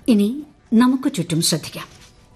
ഇനി നമുക്ക് ചുറ്റും ശ്രദ്ധിക്കാം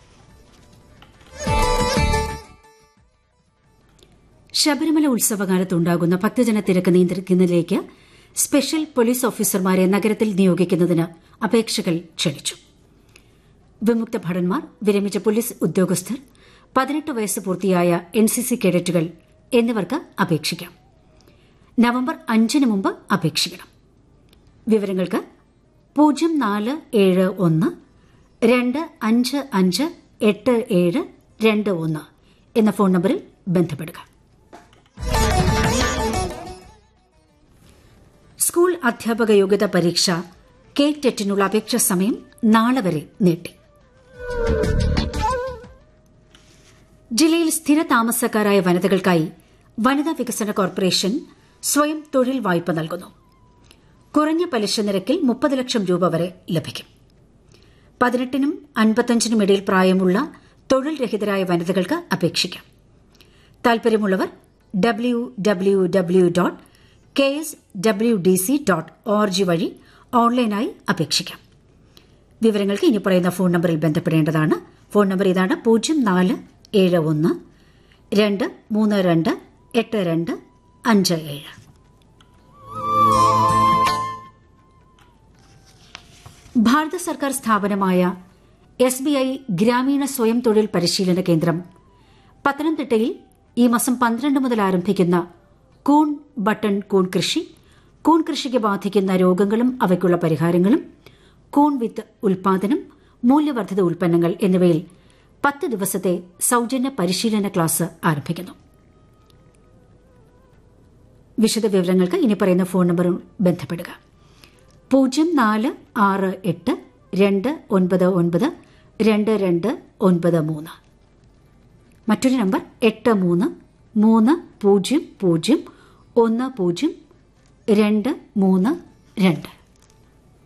ശബരിമല ഉത്സവകാലത്ത് ഉണ്ടാകുന്ന ഭക്തജന തിരക്ക് നിയന്ത്രിക്കുന്നതിലേക്ക് സ്പെഷ്യൽ പോലീസ് ഓഫീസർമാരെ നഗരത്തിൽ നിയോഗിക്കുന്നതിന് അപേക്ഷകൾ ക്ഷണിച്ചു വിമുക്ത ഭടന്മാർ വിരമിച്ച പോലീസ് ഉദ്യോഗസ്ഥർ പതിനെട്ട് വയസ്സ് പൂർത്തിയായ എൻസിസി കേഡറ്റുകൾ എന്നിവർക്ക് അപേക്ഷിക്കാം നവംബർ അഞ്ചിന് മുമ്പ് അപേക്ഷിക്കണം വിവരങ്ങൾക്ക് പൂജ്യം നാല് ഏഴ് ഒന്ന് രണ്ട് അഞ്ച് അഞ്ച് എട്ട് ഏഴ് രണ്ട് ഒന്ന് എന്ന ഫോൺ നമ്പറിൽ ബന്ധപ്പെടുക സ്കൂൾ അധ്യാപക യോഗ്യതാ പരീക്ഷ കെ ടെറ്റിനുള്ള അപേക്ഷാ സമയം നാളെ വരെ നീട്ടി ജില്ലയിൽ സ്ഥിര താമസക്കാരായ വനിതകൾക്കായി വനിതാ വികസന കോർപ്പറേഷൻ സ്വയം തൊഴിൽ വായ്പ നൽകുന്നു കുറഞ്ഞ പലിശ നിരക്കിൽ മുപ്പത് ലക്ഷം രൂപ വരെ ലഭിക്കും പതിനെട്ടിനും അൻപത്തഞ്ചിനും ഇടയിൽ പ്രായമുള്ള തൊഴിൽ രഹിതരായ വനിതകൾക്ക് അപേക്ഷിക്കാം താൽപര്യമുള്ളവർ W W W dot K S W D C dot O R G വഴി ഓൺലൈനായി അപേക്ഷിക്കാം വിവരങ്ങൾക്ക് ഇനി പറയുന്ന ഫോൺ നമ്പറിൽ ബന്ധപ്പെടേണ്ടതാണ് ഫോൺ നമ്പർ ഇതാണ് പൂജ്യം നാല് ഏഴ് ഒന്ന് രണ്ട് മൂന്ന് രണ്ട് എട്ട് രണ്ട് അഞ്ച് ഏഴ് ഭാരത സർക്കാർ സ്ഥാപനമായ എസ് ബി ഐ ഗ്രാമീണ സ്വയം തൊഴിൽ പരിശീലന കേന്ദ്രം പത്തനംതിട്ടയിൽ ഈ മാസം പന്ത്രണ്ട് മുതൽ ആരംഭിക്കുന്ന കൂൺ ബട്ടൺ കൂൺ കൃഷി കൂൺ കൃഷിക്ക് ബാധിക്കുന്ന രോഗങ്ങളും അവയ്ക്കുള്ള പരിഹാരങ്ങളും കൂൺ വിത്ത് ഉൽപാദനം മൂല്യവർദ്ധിത ഉൽപ്പന്നങ്ങൾ എന്നിവയിൽ പത്ത് ദിവസത്തെ സൌജന്യ പരിശീലന ക്ലാസ് ആരംഭിക്കുന്നു വിശദ വിവരങ്ങൾക്ക് ഇനി പറയുന്ന ഫോൺ നമ്പറിൽ ബന്ധപ്പെടുക പൂജ്യം നാല് ആറ് എട്ട് രണ്ട് ഒൻപത് ഒൻപത് രണ്ട് രണ്ട് ഒൻപത് മൂന്ന് മറ്റൊരു നമ്പർ എട്ട് മൂന്ന് മൂന്ന് പൂജ്യം പൂജ്യം ഒന്ന് പൂജ്യം രണ്ട് മൂന്ന് രണ്ട്